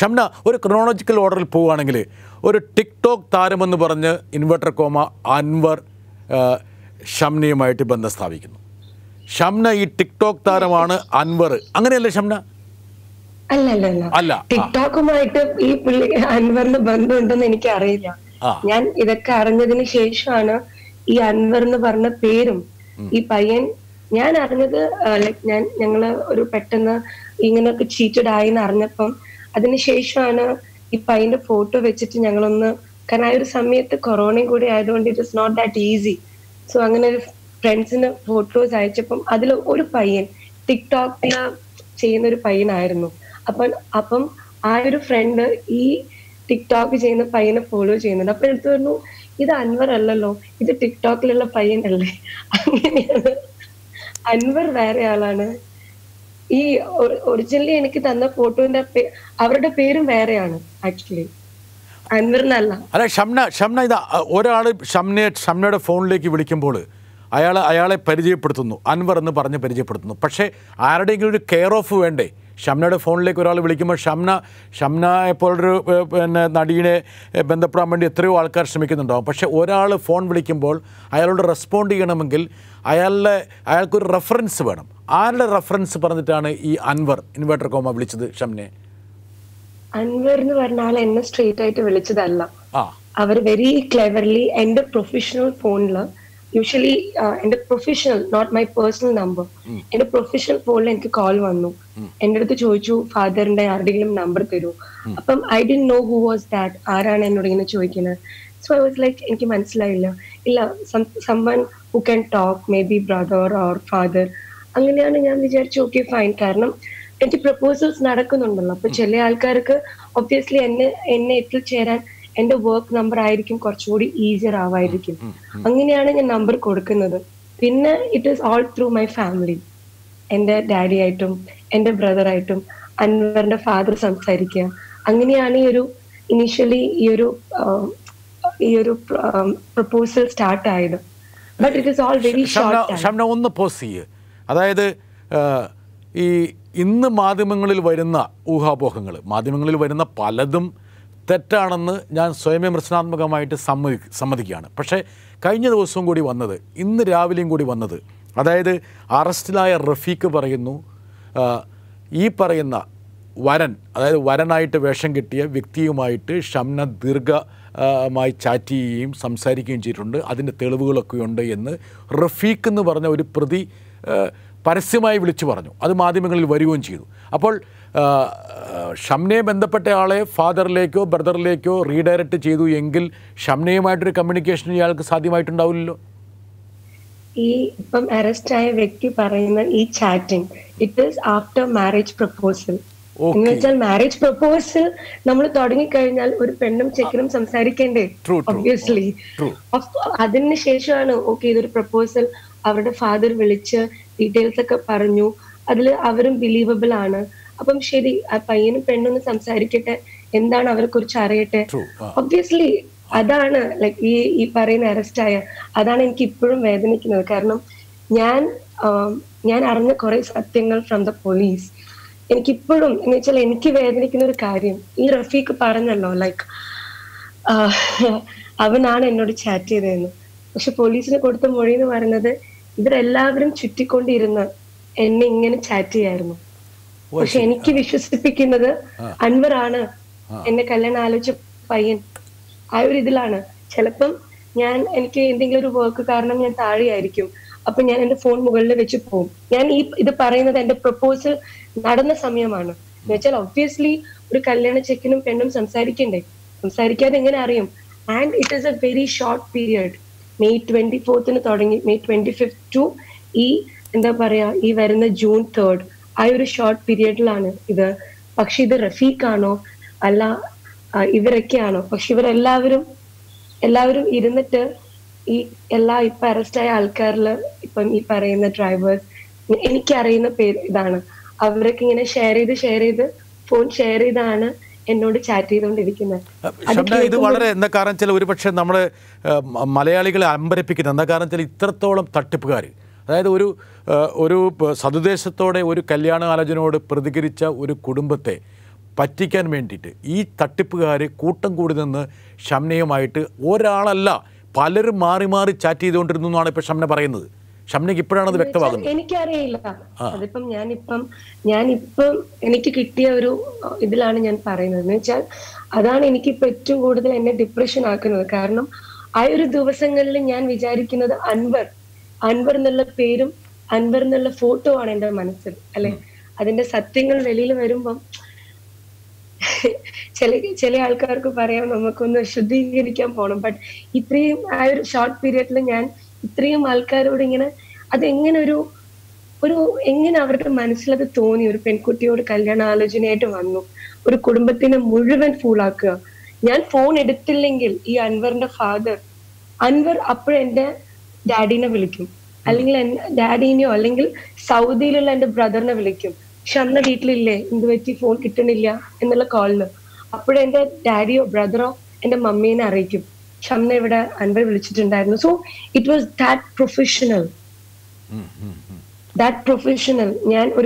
ഷംന ഒരു ക്രോണോളജിക്കൽ ഓർഡറിൽ പോവുകയാണെങ്കിൽ ഒരു ടിക്ടോക്ക് താരമെന്ന് പറഞ്ഞ് ഇൻവെർട്ടർ കോമ അൻവർ ആ, ഷംനയുമായിട്ട് ബന്ധം സ്ഥാപിക്കുന്നു ഷംന ഈ ടിക്ടോക്ക് താരമാണ് അൻവർ അങ്ങനെയല്ലേ ഷംന അല്ല അല്ല അല്ല, അല്ല ആ. ടിക്ടോക്കുമായിട്ട് ഈ പുള്ളി അൻവറിന് ബന്ധമുണ്ടെന്ന് എനിക്ക് അറിയില്ല ആ. ഞാൻ ഇതൊക്കെ അറിഞ്ഞതിന് ശേഷമാണ് ഈ അൻവർ എന്ന് പറഞ്ഞ പേരും ഈ പയ്യൻ ഞാൻ അറിഞ്ഞത് ലൈക് ഞാൻ ഞങ്ങള് ഒരു പെട്ടെന്ന് ഇങ്ങനെയൊക്കെ ചീറ്റഡ് ആയി എന്ന് അറിഞ്ഞപ്പം അതിനുശേഷമാണ് ഈ പയ്യന്റെ ഫോട്ടോ വെച്ചിട്ട് ഞങ്ങളൊന്ന് കാരണം ആ ഒരു സമയത്ത് കൊറോണയും കൂടി ആയതുകൊണ്ട് it is not that easy so അങ്ങനെ ഒരു ഫ്രണ്ട്സിന് ഫോട്ടോസ് അയച്ചപ്പം അതിൽ ഒരു പയ്യൻ ടിക്ടോക്കില് ചെയ്യുന്ന ഒരു പയ്യനായിരുന്നു അപ്പം അപ്പം ആ ഒരു ഫ്രണ്ട് ഈ ടിക്ടോക്ക് ചെയ്യുന്ന പയ്യനെ ഫോളോ ചെയ്യുന്നുണ്ട് അപ്പൊ എടുത്തു പറഞ്ഞു ഇത് അൻവർ അല്ലല്ലോ ഇത് ടിക്ടോക്കിലുള്ള പയ്യനല്ലേ അങ്ങനെയാണ് അൻവർ വേറെ ആളാണ് ഈ ഒറിജിനലി എനിക്ക് തന്ന ഫോട്ടോന്റെ അവരുടെ പേരും വേറെയാണ് ആക്ച്വലി അൻവറിനല്ല അല്ല ഷംന ഷംന ഇത് ഒരാൾ ഷംനയെ ഷംനയുടെ ഫോണിലേക്ക് വിളിക്കുമ്പോൾ അയാൾ അയാളെ പരിചയപ്പെടുത്തുന്നു അൻവർ എന്ന് പറഞ്ഞ് പരിചയപ്പെടുത്തുന്നു പക്ഷേ ആരുടെയെങ്കിലും ഒരു കെയർ ഓഫ് വേണ്ടേ ഷംനയുടെ ഫോണിലേക്ക് ഒരാൾ വിളിക്കുമ്പോൾ ഷംന ഷംനയെ പോലൊരു ഏഹ്, പിന്നെ നടീനെ ഏഹ്, ബന്ധപ്പെടാൻ വേണ്ടി എത്രയോ ആൾക്കാർ ശ്രമിക്കുന്നുണ്ടാവും പക്ഷേ ഒരാൾ ഫോൺ വിളിക്കുമ്പോൾ അയാളോട് റെസ്പോണ്ട് ചെയ്യണമെങ്കിൽ അയാളുടെ അയാൾക്കൊരു റെഫറൻസ് വേണം ആരുടെ റെഫറൻസ് പറഞ്ഞിട്ടാണ് ഈ അൻവർ ഇൻവേർട്ടർ കോമ വിളിച്ചത് ഷംനെ അൻവർ എന്ന് പറഞ്ഞ ആൾ എന്നെ സ്ട്രെയിറ്റ് ആയിട്ട് വിളിച്ചതല്ല ആ അവർ വെരി ക്ലെവർലി എന്റെ പ്രൊഫഷണൽ ഫോണില് യൂഷ്വലി എന്റെ professional not my personal number എന്റെ പ്രൊഫഷണൽ ഫോണിൽ എനിക്ക് കോൾ വന്നു എന്റെ അടുത്ത് ചോദിച്ചു ഫാദറിന്റെ ആരുടെയെങ്കിലും നമ്പർ തരൂ അപ്പം ഐ ഡി നോ ഹു വാസ് ദാറ്റ് ആരാണ് എന്നോട് ഇങ്ങനെ ചോദിക്കുന്നത് സോ ഐ വാസ് ലൈക്ക് എനിക്ക് മനസ്സിലായില്ല ഇല്ല someone who can talk maybe brother or father അങ്ങനെയാണ് ഞാൻ വിചാരിച്ചു ഓക്കെ ഫൈൻ കാരണം എനിക്ക് പ്രപ്പോസൽസ് നടക്കുന്നുണ്ടല്ലോ അപ്പൊ ചില ആൾക്കാർക്ക് ഒബ്വിയസ്ലി എന്നെ എന്നെ എത്തിച്ചേരാൻ എന്റെ വർക്ക് നമ്പർ ആയിരിക്കും കുറച്ചുകൂടി ഈസിയർ ആവായിരിക്കും അങ്ങനെയാണ് ഞാൻ നമ്പർ കൊടുക്കുന്നത് പിന്നെ it is all through my family എന്റെ ഡാഡി ആയിട്ടും എന്റെ ബ്രദർ ആയിട്ടും അൻവറിന്റെ ഫാദർ സംസാരിക്കുക അങ്ങനെയാണ് ഈ ഒരു ഇനീഷ്യലി ഈ ഒരു ആഹ്, ഈ ഒരു പ്രപ്പോസൽ സ്റ്റാർട്ട് ആയത് but it is all very Shamna short Shamna ഒന്ന് പോസ് ചെയ്യ് അതായത് ആ, ഈ ഇന്ന് മാധ്യമങ്ങളിൽ വരുന്ന ഊഹാപോഹങ്ങൾ മാധ്യമങ്ങളിൽ വരുന്ന പലതും തെറ്റാണെന്ന് ഞാൻ സ്വയം വിമർശനാത്മകമായിട്ട് സമ്മതി സമ്മതിക്കുകയാണ് പക്ഷേ കഴിഞ്ഞ ദിവസവും കൂടി വന്നത് ഇന്ന് രാവിലെയും കൂടി വന്നത് അതായത് അറസ്റ്റിലായ റഫീഖ് പറയുന്നു ആ, ഈ പറയുന്ന വരൻ അതായത് വരനായിട്ട് വേഷം കിട്ടിയ വ്യക്തിയുമായിട്ട് ഷംന ദീർഘ ആ, മായി ചാറ്റ് ചെയ്യുകയും സംസാരിക്കുകയും ചെയ്തിട്ടുണ്ട് അതിൻ്റെ തെളിവുകളൊക്കെ ഉണ്ട് എന്ന് റഫീഖ് എന്ന് പറഞ്ഞ ഒരു പ്രതി ആ, പരസ്യമായി വിളിച്ചു പറഞ്ഞു അത് മാധ്യമങ്ങളിൽ വരികയും ചെയ്തു അപ്പോൾ ആ, ഷംനയെ ബന്ധപ്പെട്ട ആളെ ഫാദറിലേക്കോ ബ്രദറിലേക്കോ റീഡയറക്റ്റ് ചെയ്തു എങ്കിൽ ഷംനയുമായിട്ടൊരു കമ്മ്യൂണിക്കേഷൻ ഇയാൾക്ക് സാധ്യമായിട്ടുണ്ടാവില്ലല്ലോ ഈ ഇപ്പം അറസ്റ്റ് ആയ വ്യക്തി പറയുന്ന ഈ chatting it is after marriage proposal Okay. എന്ന് വെച്ചാൽ മാരേജ് പ്രപ്പോസൽ നമ്മൾ തുടങ്ങിക്കഴിഞ്ഞാൽ ഒരു പെണ്ണും ചെക്കനും സംസാരിക്കേണ്ടേ True, true. Obviously True. അതിന് ശേഷമാണ് ഓക്കെ ഇതൊരു പ്രപ്പോസൽ അവരുടെ ഫാദർ വിളിച്ച് ഡീറ്റെയിൽസ് ഒക്കെ പറഞ്ഞു അതിൽ അവരും ബിലീവബിൾ ആണ് അപ്പം ശരി ആ പയ്യനും പെണ്ണൊന്ന് സംസാരിക്കട്ടെ എന്താണ് അവരെ കുറിച്ച് അറിയട്ടെ True. ആ. ഒബ്വിയസ്ലി അതാണ് ലൈക്ക് ഈ ഈ പറയുന്ന അറസ്റ്റ് ആയ അതാണ് എനിക്ക് ഇപ്പോഴും വേദനിക്കുന്നത് കാരണം ഞാൻ ആം, ഞാൻ അറിഞ്ഞ കുറെ സത്യങ്ങൾ ഫ്രം ദ പോലീസ് എനിക്കിപ്പോഴും എന്ന് വെച്ചാൽ എനിക്ക് വേദനിക്കുന്ന ഒരു കാര്യം ഈ റഫീഖ് പറഞ്ഞല്ലോ ലൈക്ക് അവനാണ് എന്നോട് ചാറ്റ് ചെയ്തതെന്ന് പക്ഷെ പോലീസിന് കൊടുത്ത മൊഴി എന്ന് പറയുന്നത് ഇവരെല്ലാവരും ചുറ്റിക്കൊണ്ടിരുന്ന് എന്നെ ഇങ്ങനെ ചാറ്റ് ചെയ്യായിരുന്നു പക്ഷെ എനിക്ക് വിശ്വസിപ്പിക്കുന്നത് അൻവറാണ് എന്നെ കല്യാണം ആലോചിച്ച പയ്യൻ ആ ഒരു ഇതിലാണ് ചിലപ്പം ഞാൻ എനിക്ക് എന്തെങ്കിലും ഒരു വർക്ക് കാരണം ഞാൻ താഴെയായിരിക്കും അപ്പൊ ഞാൻ എന്റെ ഫോൺ മുകളിൽ വെച്ച് പോകും ഞാൻ ഈ ഇത് പറയുന്നത് എന്റെ പ്രപ്പോസൽ നടന്ന സമയമാണ് എന്ന് വെച്ചാൽ ഒബ്വിയസ്ലി ഒരു കല്യാണ ചെക്കനും പെണ്ണും സംസാരിക്കണ്ടേ സംസാരിക്കാതെ എങ്ങനെ അറിയും and it is a very short period May twenty ഫോർത്തിന് തുടങ്ങി മെയ് ട്വന്റി ഫിഫ്റ്റ് ടു ഈ എന്താ പറയാ ഈ വരുന്ന ജൂൺ തേർഡ് ആ ഒരു ഷോർട്ട് പീരിയഡിലാണ് ഇത് പക്ഷെ ഇത് റഫീഖാണോ അല്ല ആ, ഇവരൊക്കെയാണോ പക്ഷെ ഇവരെല്ലാവരും എല്ലാവരും ഇരുന്നിട്ട് ഈ എല്ലാ ഇപ്പൊ അറസ്റ്റ് ആയ ആൾക്കാരില് ഇപ്പം ഈ പറയുന്ന ഡ്രൈവേഴ്സ് എനിക്കറിയുന്ന പേര് ഇതാണ് അവരൊക്കെ ഇങ്ങനെ ഷെയർ ചെയ്ത് ഷെയർ ചെയ്ത് ഫോൺ ഷെയർ ചെയ്താണ് എന്നോട് ചാറ്റ് ചെയ്തുകൊണ്ടിരിക്കുന്നത് അത് ശബ്ദ ഇത് കേൾക്കുമ്പോൾ- വളരെ എന്താ കാരണം വെച്ചാൽ ഒരുപക്ഷെ നമ്മൾ മലയാളികളെ അമ്പരപ്പിക്കുന്നത് എന്താ കാരണം വെച്ചാൽ ഇത്രത്തോളം തട്ടിപ്പുകാർ അതായത് ഒരു ആ, ഒരു പ- സതുദ്ദേശത്തോടെ ഒരു കല്യാണ ആലോചനയോട് പ്രതികരിച്ച ഒരു കുടുംബത്തെ പറ്റിക്കാൻ വേണ്ടിയിട്ട് ഈ തട്ടിപ്പുകാർ കൂട്ടം കൂടി നിന്ന് ഷംനയുമായിട്ട് ഒരാളല്ല പലരും മാറി മാറി ചാറ്റ് ചെയ്തുകൊണ്ടിരുന്നു എന്നാണ് ഇപ്പോൾ ഷംന പറയുന്നത് ഷംനയ്ക്ക് ഇപ്പോഴാണ് അത് വ്യക്തമാകുന്നത് എനിക്കറിയില്ല അതിപ്പം ഞാനിപ്പം ഞാനിപ്പം എനിക്ക് കിട്ടിയ ഒരു അഹ്, ഇതിലാണ് ഞാൻ പറയുന്നത് എന്ന് വെച്ചാൽ അതാണ് എനിക്കിപ്പോ ഏറ്റവും കൂടുതൽ എന്നെ ഡിപ്രഷൻ ആക്കുന്നത് കാരണം ആ ഒരു ദിവസങ്ങളിൽ ഞാൻ വിചാരിക്കുന്നത് അൻവർ അൻവർ എന്നുള്ള പേരും അൻവർ എന്നുള്ള ഫോട്ടോ ആണ് എന്റെ മനസ്സിൽ അല്ലെ അതിന്റെ സത്യങ്ങൾ വെളിയിൽ വരുമ്പം ചില ചില ആൾക്കാർക്ക് പറയാം നമുക്കൊന്ന് ശുദ്ധീകരിക്കാൻ പോണം ബട്ട് ഇത്രയും ആ ഒരു ഷോർട്ട് പീരിയഡിൽ ഞാൻ ഇത്രയും ആൾക്കാരോട് ഇങ്ങനെ അതെങ്ങനെ ഒരു ഒരു എങ്ങനെ അവരുടെ മനസ്സിലത് തോന്നി ഒരു പെൺകുട്ടിയോട് കല്യാണ ആലോചനയായിട്ട് വന്നു ഒരു കുടുംബത്തിനെ മുഴുവൻ ഫൂളാക്കുക ഞാൻ ഫോൺ എടുത്തില്ലെങ്കിൽ ഈ അൻവറിന്റെ ഫാദർ അൻവർ അപ്പോഴെന്റെ ഡാഡിനെ വിളിക്കും അല്ലെങ്കിൽ എൻ- ഡാഡിനെയോ അല്ലെങ്കിൽ സൗദിയിലുള്ള എന്റെ ബ്രദറിനെ വിളിക്കും പക്ഷെ അന്ന് വീട്ടിലില്ലേ എന്ത് പറ്റി ഫോൺ കിട്ടണില്ല എന്നുള്ള കോളിന് അപ്പോഴെന്റെ ഡാഡിയോ ബ്രദറോ എന്റെ മമ്മീനെ അറിയിക്കും ഷംന ഇവിടെ അൻവർ വിളിച്ചിട്ടുണ്ടായിരുന്നു so it was that professional that professional ഞാൻ ഒരു